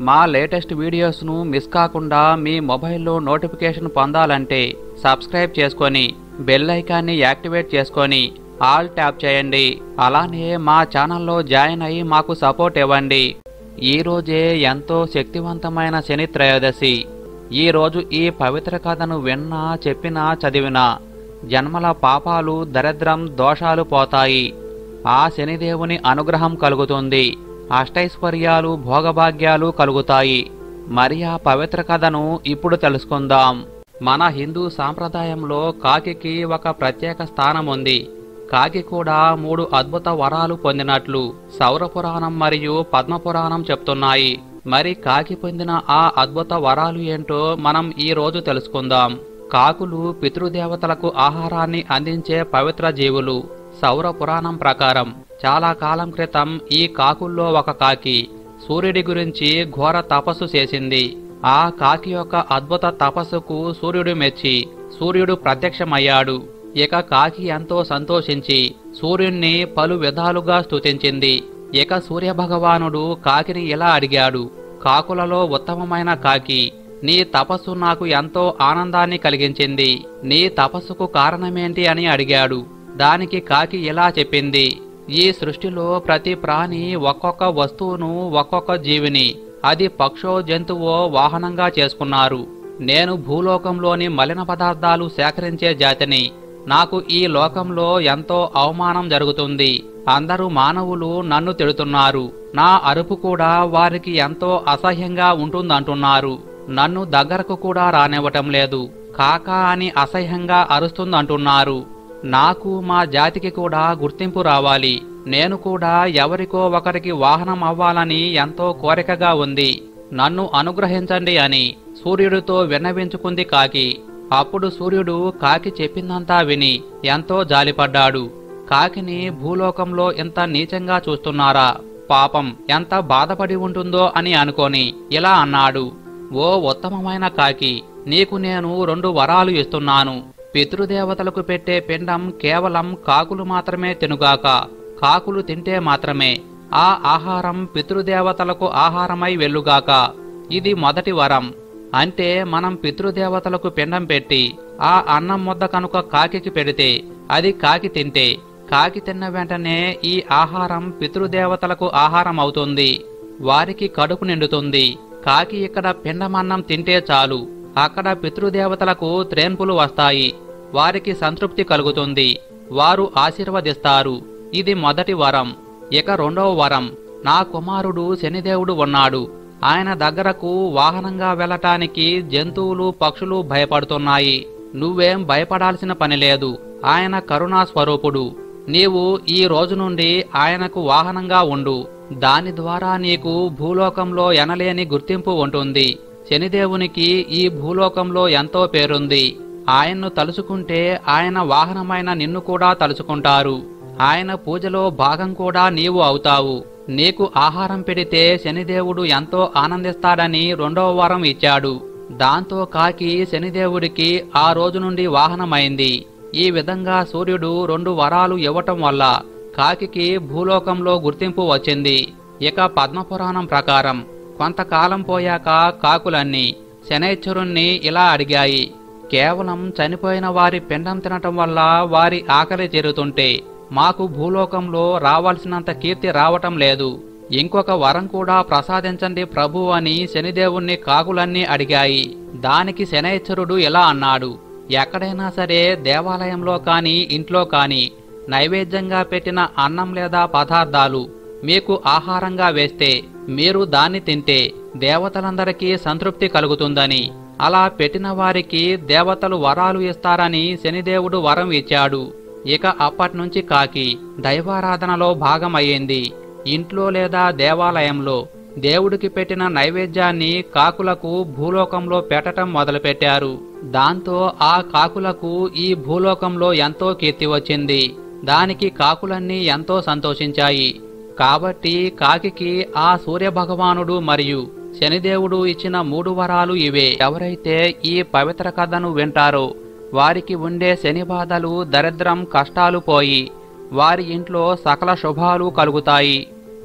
మా latest వీడియోస్ను miss కాకుండా మీ మొబైల్లో నోటిఫికేషన్ పొందాలంటే సబ్స్క్రైబ్ చేసుకొని బెల్ ఐకాన్ని యాక్టివేట్ చేసుకొని ఆల్ ట్యాప్ చేయండి అలానే మా ఛానల్లో జాయిన్ అయ్యి మాకు సపోర్ట్ ఇవ్వండి ఈ రోజే ఎంతో శక్తివంతమైన శని త్రయోదశి ఈ రోజు ఈ పవిత్ర కథను విన్నా చెప్పినా చదివినా జన్మల పాపాలు దరిద్రం దోషాలు పోతాయి ఆ శనిదేవుని అనుగ్రహం కలుగుతుంది అష్టైశ్వర్యాలు భోగభాగ్యాలు కలుగుతాయి మరి ఆ పవిత్ర కథను ఇప్పుడు తెలుసుకుందాం మన హిందూ సాంప్రదాయంలో కాకికి ఒక ప్రత్యేక స్థానం ఉంది కాకి కూడా మూడు అద్భుత వరాలు పొందినట్లు సౌరపురాణం మరియు పద్మపురాణం చెప్తున్నాయి మరి కాకి పొందిన ఆ అద్భుత వరాలు ఏంటో మనం ఈ రోజు తెలుసుకుందాం కాకులు పితృదేవతలకు ఆహారాన్ని అందించే పవిత్ర జీవులు సౌర పురాణం ప్రకారం చాలా కాలం క్రితం ఈ కాకుల్లో ఒక కాకి సూర్యుడి గురించి ఘోర తపస్సు చేసింది ఆ కాకి యొక్క అద్భుత తపస్సుకు సూర్యుడు మెచ్చి సూర్యుడు ప్రత్యక్షమయ్యాడు ఇక కాకి ఎంతో సంతోషించి సూర్యుణ్ణి పలు విధాలుగా స్తుతించింది ఇక సూర్యభగవానుడు కాకిని ఇలా అడిగాడు కాకులలో ఉత్తమమైన కాకి నీ తపస్సు నాకు ఎంతో ఆనందాన్ని కలిగించింది నీ తపస్సుకు కారణమేంటి అని అడిగాడు దానికి కాకి ఇలా చెప్పింది ఈ సృష్టిలో ప్రతి ప్రాణి ఒక్కొక్క వస్తువును ఒక్కొక్క జీవిని అది పక్షో జంతువో వాహనంగా చేసుకున్నారు నేను భూలోకంలోని మలిన పదార్థాలు సేకరించే జాతిని నాకు ఈ లోకంలో ఎంతో అవమానం జరుగుతుంది అందరూ మానవులు నన్ను తిడుతున్నారు నా అరుపు కూడా వారికి ఎంతో అసహ్యంగా ఉంటుందంటున్నారు నన్ను దగ్గరకు కూడా రానివ్వటం లేదు కాకా అని అసహ్యంగా అరుస్తుందంటున్నారు నాకు మా జాతికి కూడా గుర్తింపు రావాలి నేను కూడా ఎవరికో ఒకరికి వాహనం అవ్వాలని ఎంతో కోరికగా ఉంది నన్ను అనుగ్రహించండి అని సూర్యుడితో విన్నవించుకుంది కాకి అప్పుడు సూర్యుడు కాకి చెప్పిందంతా విని ఎంతో జాలిపడ్డాడు కాకిని భూలోకంలో ఇంత నీచంగా చూస్తున్నారా పాపం ఎంత బాధపడి ఉంటుందో అని అనుకొని ఇలా అన్నాడు ఓ ఉత్తమమైన కాకి నీకు నేను రెండు వరాలు ఇస్తున్నాను పితృదేవతలకు పెట్టే పిండం కేవలం కాకులు మాత్రమే తినుగాక కాకులు తింటే మాత్రమే ఆ ఆహారం పితృదేవతలకు ఆహారమై వెళ్ళుగాక ఇది మొదటి వరం అంటే మనం పితృదేవతలకు పిండం పెట్టి ఆ అన్నం ముద్ద కనుక కాకికి పెడితే అది కాకి తింటే కాకి తిన్న వెంటనే ఈ ఆహారం పితృదేవతలకు ఆహారం అవుతుంది వారికి కడుపు నిండుతుంది కాకి ఇక్కడ పిండమన్నం తింటే చాలు అక్కడ పితృదేవతలకు త్రేన్పులు వస్తాయి వారికి సంతృప్తి కలుగుతుంది వారు ఆశీర్వదిస్తారు ఇది మొదటి వరం ఇక రెండవ వరం నా కుమారుడు శనిదేవుడు ఉన్నాడు ఆయన దగ్గరకు వాహనంగా వెళ్ళటానికి జంతువులు పక్షులు భయపడుతున్నాయి నువ్వేం భయపడాల్సిన పని లేదు ఆయన కరుణా స్వరూపుడు నీవు ఈ రోజు నుండి ఆయనకు వాహనంగా ఉండు దాని ద్వారా నీకు భూలోకంలో ఎనలేని గుర్తింపు ఉంటుంది శనిదేవునికి ఈ భూలోకంలో ఎంతో పేరుంది ఆయన్ను తలుచుకుంటే ఆయన వాహనమైన నిన్ను కూడా తలుచుకుంటారు ఆయన పూజలో భాగం కూడా నీవు అవుతావు నీకు ఆహారం పెడితే శనిదేవుడు ఎంతో ఆనందిస్తాడని రెండవ వారం ఇచ్చాడు దాంతో కాకి శనిదేవుడికి ఆ రోజు నుండి వాహనమైంది ఈ విధంగా సూర్యుడు రెండు వరాలు ఇవ్వటం వల్ల కాకికి భూలోకంలో గుర్తింపు వచ్చింది ఇక పద్మపురాణం ప్రకారం కొంతకాలం పోయాక కాకులన్నీ శనైశ్వరుణ్ణి ఇలా అడిగాయి కేవలం చనిపోయిన వారి పిండం తినటం వల్ల వారి ఆకలి తీరుతుంటే మాకు భూలోకంలో రావాల్సినంత కీర్తి రావటం లేదు ఇంకొక వరం కూడా ప్రసాదించండి ప్రభు అని శనిదేవుణ్ణి కాకులన్నీ అడిగాయి దానికి శనైశ్వరుడు ఇలా అన్నాడు ఎక్కడైనా సరే దేవాలయంలో కాని ఇంట్లో కాని నైవేద్యంగా పెట్టిన అన్నం లేదా పదార్థాలు మీకు ఆహారంగా వేస్తే మీరు దాన్ని తింటే దేవతలందరికీ సంతృప్తి కలుగుతుందని అలా పెట్టిన వారికి దేవతలు వరాలు ఇస్తారని శనిదేవుడు వరం ఇచ్చాడు ఇక అప్పట్నుంచి కాకి దైవారాధనలో భాగమయ్యింది ఇంట్లో లేదా దేవాలయంలో దేవుడికి పెట్టిన నైవేద్యాన్ని కాకులకు భూలోకంలో పెట్టటం మొదలుపెట్టారు దాంతో ఆ కాకులకు ఈ భూలోకంలో ఎంతో కీర్తి వచ్చింది దానికి కాకులన్నీ ఎంతో సంతోషించాయి కాబట్టి కాకికి ఆ సూర్య భగవానుడు మరియు శనిదేవుడు ఇచ్చిన మూడు వరాలు ఇవే ఎవరైతే ఈ పవిత్ర కథను వింటారో వారికి ఉండే శని బాధలు దరిద్రం కష్టాలు పోయి వారి ఇంట్లో సకల శుభాలు కలుగుతాయి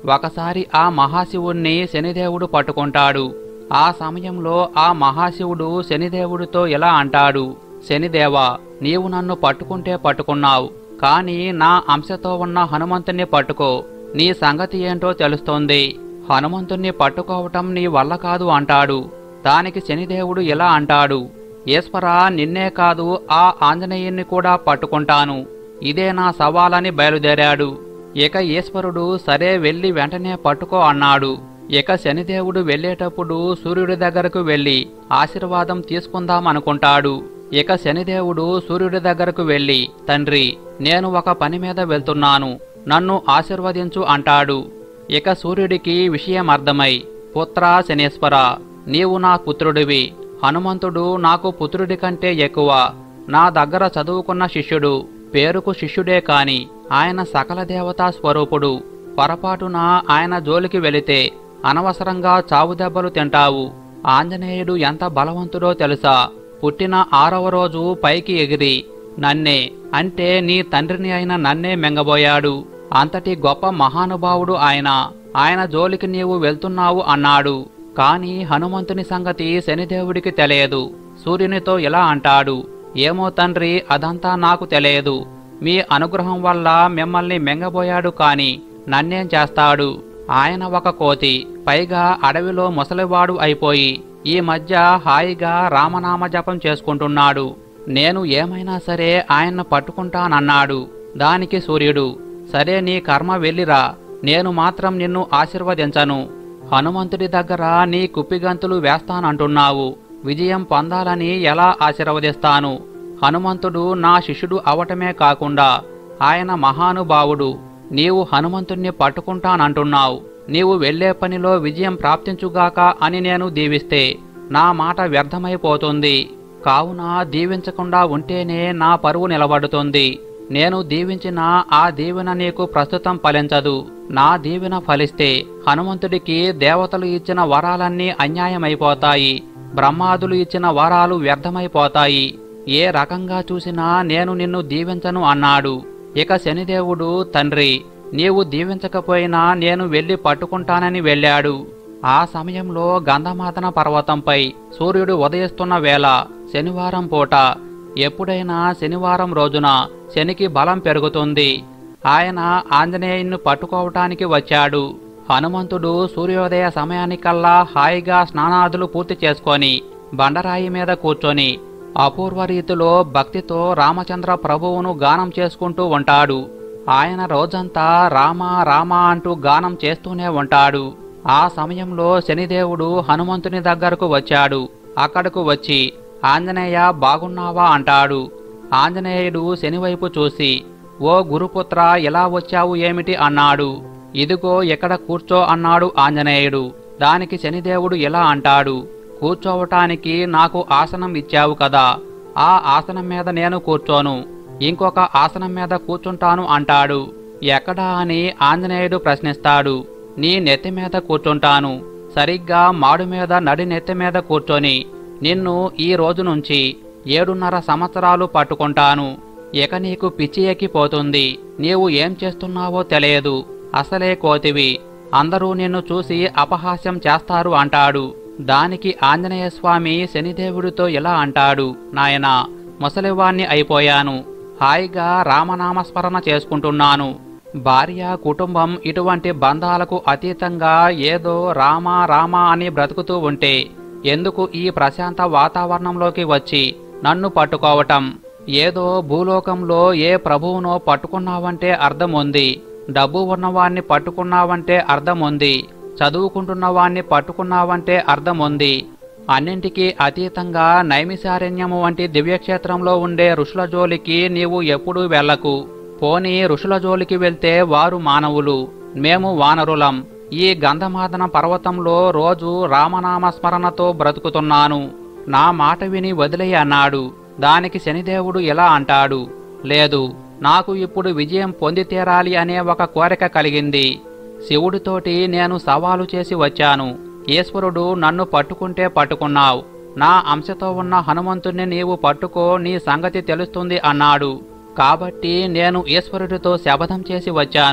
ఒకసారి ఆ మహాశివుణ్ణి శనిదేవుడు పట్టుకుంటాడు ఆ సమయంలో ఆ మహాశివుడు శనిదేవుడితో ఇలా అంటాడు శనిదేవా నీవు నన్ను పట్టుకుంటే పట్టుకున్నావు కానీ నా అంశతో ఉన్న హనుమంతుణ్ణి పట్టుకో నీ సంగతి ఏంటో తెలుస్తోంది హనుమంతుణ్ణి పట్టుకోవటం నీ వల్ల కాదు అంటాడు దానికి శనిదేవుడు ఇలా అంటాడు ఈశ్వరా నిన్నే కాదు ఆ ఆంజనేయుణ్ణి కూడా పట్టుకుంటాను ఇదే నా సవాలని బయలుదేరాడు ఇక ఈశ్వరుడు సరే వెళ్ళి వెంటనే పట్టుకో అన్నాడు ఇక శనిదేవుడు వెళ్ళేటప్పుడు సూర్యుడి దగ్గరకు వెళ్ళి ఆశీర్వాదం తీసుకుందాం అనుకుంటాడు ఇక శనిదేవుడు సూర్యుడి దగ్గరకు వెళ్ళి తండ్రి నేను ఒక పని మీద వెళ్తున్నాను నన్ను ఆశీర్వదించు అంటాడు ఇక సూర్యుడికి విషయం అర్థమై పుత్రా శనేశ్వర నీవు నా పుత్రుడివి హనుమంతుడు నాకు పుత్రుడి కంటే ఎక్కువ నా దగ్గర చదువుకున్న శిష్యుడు పేరుకు శిష్యుడే కాని ఆయన సకల దేవతా స్వరూపుడు పొరపాటున ఆయన జోలికి వెళితే అనవసరంగా చావు దెబ్బలు తింటావు ఆంజనేయుడు ఎంత బలవంతుడో తెలుసా పుట్టిన ఆరవ రోజు పైకి ఎగిరి నన్నే అంటే నీ తండ్రిని అయిన నన్నే మెంగబోయాడు అంతటి గొప్ప మహానుభావుడు ఆయన ఆయన జోలికి నీవు వెళ్తున్నావు అన్నాడు కాని హనుమంతుని సంగతి శనిదేవుడికి తెలియదు సూర్యునితో ఇలా అంటాడు ఏమో తండ్రి అదంతా నాకు తెలియదు మీ అనుగ్రహం వల్ల మిమ్మల్ని మెంగబోయాడు కాని నన్నేం చేస్తాడు ఆయన ఒక కోతి పైగా అడవిలో ముసలివాడు అయిపోయి ఈ మధ్య హాయిగా రామనామ జపం చేసుకుంటున్నాడు నేను ఏమైనా సరే ఆయన్ను పట్టుకుంటానన్నాడు దానికి సూర్యుడు సరే నీ కర్మ వెళ్ళిరా నేను మాత్రం నిన్ను ఆశీర్వదించను హనుమంతుడి దగ్గర నీ కుప్పిగంతులు వేస్తానంటున్నావు విజయం పొందాలని ఎలా ఆశీర్వదిస్తాను హనుమంతుడు నా శిష్యుడు అవటమే కాకుండా ఆయన మహానుభావుడు నీవు హనుమంతుణ్ణి పట్టుకుంటానంటున్నావు నీవు వెళ్లే పనిలో విజయం ప్రాప్తించుగాక అని నేను దీవిస్తే నా మాట వ్యర్థమైపోతుంది కావున దీవించకుండా ఉంటేనే నా పరువు నిలబడుతుంది నేను దీవించిన ఆ దీవెన నీకు ప్రస్తుతం ఫలించదు నా దీవెన ఫలిస్తే హనుమంతుడికి దేవతలు ఇచ్చిన వరాలన్నీ అన్యాయమైపోతాయి బ్రహ్మాదులు ఇచ్చిన వరాలు వ్యర్థమైపోతాయి ఏ రకంగా చూసినా నేను నిన్ను దీవించను అన్నాడు ఇక శనిదేవుడు తండ్రి నీవు దీవించకపోయినా నేను వెళ్ళి పట్టుకుంటానని వెళ్ళాడు ఆ సమయంలో గంధమాదన పర్వతంపై సూర్యుడు ఉదయిస్తున్న వేళ శనివారం పూట ఎప్పుడైనా శనివారం రోజున శనికి బలం పెరుగుతుంది ఆయన ఆంజనేయుని పట్టుకోవటానికి వచ్చాడు హనుమంతుడు సూర్యోదయ సమయానికల్లా హాయిగా స్నానాదులు పూర్తి చేసుకొని బండరాయి మీద కూర్చొని అపూర్వ రీతిలో భక్తితో రామచంద్ర ప్రభువును గానం చేసుకుంటూ ఉంటాడు ఆయన రోజంతా రామ రామ అంటూ గానం చేస్తూనే ఉంటాడు ఆ సమయంలో శనిదేవుడు హనుమంతుని దగ్గరకు వచ్చాడు అక్కడకు వచ్చి ఆంజనేయ బాగున్నావా అంటాడు ఆంజనేయుడు శనివైపు చూసి ఓ గురుపుత్ర ఎలా వచ్చావు ఏమిటి అన్నాడు ఇదిగో ఎక్కడ కూర్చో అన్నాడు ఆంజనేయుడు దానికి శనిదేవుడు ఇలా అంటాడు కూర్చోవటానికి నాకు ఆసనం ఇచ్చావు కదా ఆ ఆసనం మీద నేను కూర్చోను ఇంకొక ఆసనం మీద కూర్చుంటాను అంటాడు ఎక్కడా అని ఆంజనేయుడు ప్రశ్నిస్తాడు నీ నెత్తి మీద కూర్చుంటాను సరిగ్గా మాడు మీద నడి నెత్తి మీద కూర్చొని నిన్ను ఈ రోజు నుంచి ఏడున్నర సంవత్సరాలు పట్టుకుంటాను ఇక నీకు పిచ్చి ఎక్కిపోతుంది నీవు ఏం చేస్తున్నావో తెలియదు అసలే కోతివి అందరూ నిన్ను చూసి అపహాస్యం చేస్తారు అంటాడు దానికి ఆంజనేయ స్వామి శనిదేవుడితో ఇలా అంటాడు నాయనా ముసలివాణ్ణి అయిపోయాను హాయిగా రామనామస్మరణ చేసుకుంటున్నాను భార్య కుటుంబం ఇటువంటి బంధాలకు అతీతంగా ఏదో రామ రామ అని బ్రతుకుతూ ఉంటే ఎందుకు ఈ ప్రశాంత వాతావరణంలోకి వచ్చి నన్ను పట్టుకోవటం ఏదో భూలోకంలో ఏ ప్రభువునో పట్టుకున్నావంటే అర్థం ఉంది డబ్బు ఉన్నవాణ్ణి పట్టుకున్నావంటే అర్థం ఉంది చదువుకుంటున్న వాణ్ణి పట్టుకున్నావంటే అర్థం ఉంది అన్నింటికీ అతీతంగా నైమిసారణ్యము వంటి దివ్యక్షేత్రంలో ఉండే ఋషుల జోలికి నీవు ఎప్పుడూ వెళ్ళకు పోనీ ఋషుల జోలికి వెళ్తే వారు మానవులు మేము వానరులం ఈ గంధమాదన పర్వతంలో రోజు రామనామ స్మరణతో బ్రతుకుతున్నాను నా మాట విని వదిలేయి అన్నాడు దానికి శనిదేవుడు ఇలా అంటాడు లేదు నాకు ఇప్పుడు విజయం పొంది తీరాలి అనే ఒక కోరిక కలిగింది శివుడితోటి నేను సవాలు చేసి వచ్చాను ఈశ్వరుడు నన్ను పట్టుకుంటే పట్టుకున్నావు నా అంశతో ఉన్న హనుమంతుణ్ణి నీవు పట్టుకో నీ సంగతి తెలుస్తుంది అన్నాడు కాబట్టి నేను ఈశ్వరుడితో శపథం చేసి వచ్చాను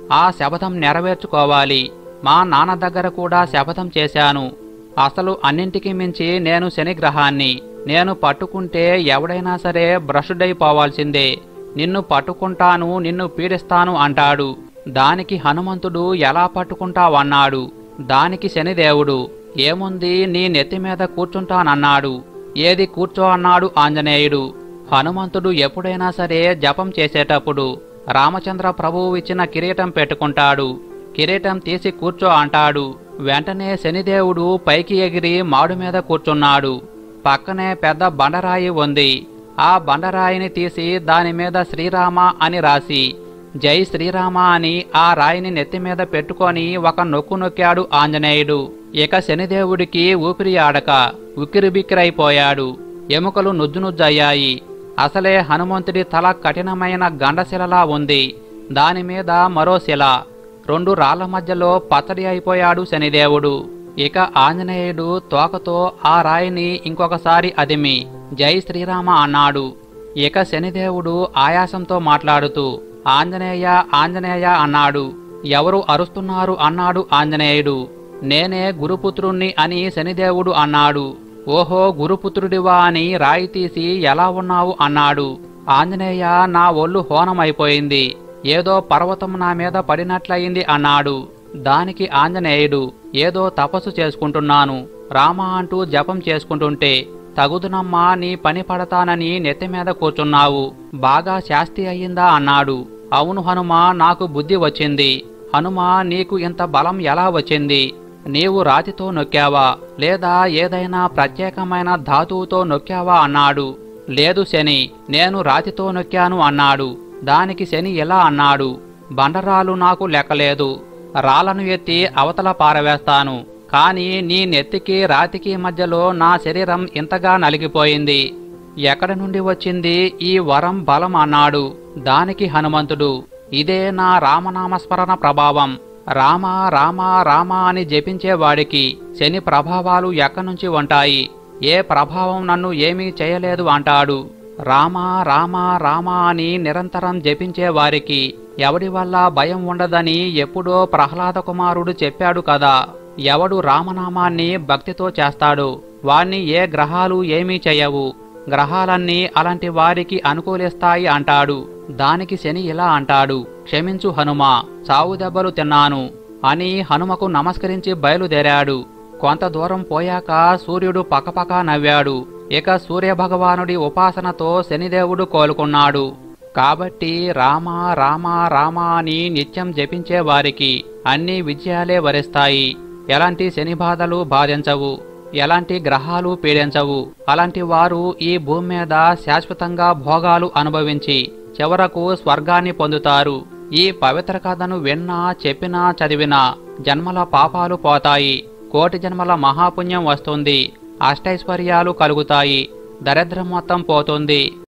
ఆ శపథం నెరవేర్చుకోవాలి మా నాన్న దగ్గర కూడా శపథం చేశాను అసలు అన్నింటికి మించి నేను శనిగ్రహాన్ని నేను పట్టుకుంటే ఎవడైనా సరే భ్రష్టుడైపోవాల్సిందే నిన్ను పట్టుకుంటాను నిన్ను పీడిస్తాను అంటాడు దానికి హనుమంతుడు ఎలా పట్టుకుంటావన్నాడు దానికి శనిదేవుడు ఏముంది నీ నెత్తి మీద కూర్చుంటానన్నాడు ఏది కూర్చో అన్నాడు ఆంజనేయుడు హనుమంతుడు ఎప్పుడైనా సరే జపం చేసేటప్పుడు రామచంద్ర ప్రభువు ఇచ్చిన కిరీటం పెట్టుకుంటాడు కిరీటం తీసి కూర్చో అంటాడు వెంటనే శనిదేవుడు పైకి ఎగిరి మాడు మీద కూర్చున్నాడు పక్కనే పెద్ద బండరాయి ఉంది ఆ బండరాయిని తీసి దాని మీద శ్రీరామ అని రాసి జై శ్రీరామ అని ఆ రాయిని నెత్తి మీద పెట్టుకొని ఒక నొక్కు నొక్కాడు ఆంజనేయుడు ఇక శనిదేవుడికి ఊపిరి ఆడక ఉక్కిరిబిక్కిరైపోయాడు ఎముకలు నుజ్జు నుజ్జయ్యాయి అసలే హనుమంతుడి తల కఠినమైన గండశిలలా ఉంది దానిమీద మరో శిల రెండు రాళ్ల మధ్యలో పచ్చడి అయిపోయాడు శనిదేవుడు ఇక ఆంజనేయుడు తోకతో ఆ రాయిని ఇంకొకసారి అదిమి జై శ్రీరామ అన్నాడు ఇక శనిదేవుడు ఆయాసంతో మాట్లాడుతూ ఆంజనేయ ఆంజనేయ అన్నాడు ఎవరు అరుస్తున్నారు అన్నాడు ఆంజనేయుడు నేనే గురుపుత్రుణ్ణి అని శనిదేవుడు అన్నాడు ఓహో గురుపుత్రుడివా అని రాయి తీసి ఎలా ఉన్నావు అన్నాడు ఆంజనేయ నా ఒళ్ళు హోనమైపోయింది ఏదో పర్వతం నా మీద పడినట్లయింది అన్నాడు దానికి ఆంజనేయుడు ఏదో తపస్సు చేసుకుంటున్నాను రామ అంటూ జపం చేసుకుంటుంటే తగుదునమ్మా నీ పని పడతానని నెత్తి మీద కూర్చున్నావు బాగా శాస్తి అయ్యిందా అన్నాడు అవును హనుమా నాకు బుద్ధి వచ్చింది హనుమా నీకు ఇంత బలం ఎలా వచ్చింది నీవు రాతితో నొక్కావా లేదా ఏదైనా ప్రత్యేకమైన ధాతువుతో నొక్కావా అన్నాడు లేదు శని నేను రాతితో నొక్కాను అన్నాడు దానికి శని ఎలా అన్నాడు బండరాలు నాకు లెక్కలేదు రాళ్లను ఎత్తి అవతల పారవేస్తాను కాని నీ నెత్తికి రాతికి మధ్యలో నా శరీరం ఇంతగా నలిగిపోయింది ఎక్కడి నుండి వచ్చింది ఈ వరం బలం అన్నాడు దానికి హనుమంతుడు ఇదే నా రామనామస్మరణ ప్రభావం రామ రామ రామ అని జపించేవాడికి శని ప్రభావాలు ఎక్కడి నుంచి ఉంటాయి ఏ ప్రభావం నన్ను ఏమీ చేయలేదు అంటాడు రామ రామ రామ అని నిరంతరం జపించే వారికి ఎవడి వల్ల భయం ఉండదని ఎప్పుడో ప్రహ్లాద కుమారుడు చెప్పాడు కదా ఎవడు రామనామాన్ని భక్తితో చేస్తాడో వాణ్ణి ఏ గ్రహాలు ఏమీ చేయవు గ్రహాలన్నీ అలాంటి వారికి అనుకూలిస్తాయి అంటాడు దానికి శని ఇలా అంటాడు క్షమించు హనుమా చావు దెబ్బలు తిన్నాను అని హనుమకు నమస్కరించి బయలుదేరాడు కొంత దూరం పోయాక సూర్యుడు పకపక నవ్వాడు ఇక సూర్యభగవానుడి ఉపాసనతో శనిదేవుడు కోలుకున్నాడు కాబట్టి రామ రామ రామ అని నిత్యం జపించే వారికి అన్ని విజయాలే వరిస్తాయి ఎలాంటి శని బాధలు బాధించవు ఎలాంటి గ్రహాలు పీడించవు అలాంటి వారు ఈ భూమి మీద శాశ్వతంగా భోగాలు అనుభవించి చివరకు స్వర్గాన్ని పొందుతారు ఈ పవిత్ర కథను విన్నా చెప్పినా చదివినా జన్మల పాపాలు పోతాయి కోటి జన్మల మహాపుణ్యం వస్తుంది అష్టైశ్వర్యాలు కలుగుతాయి దరిద్రం మొత్తం పోతుంది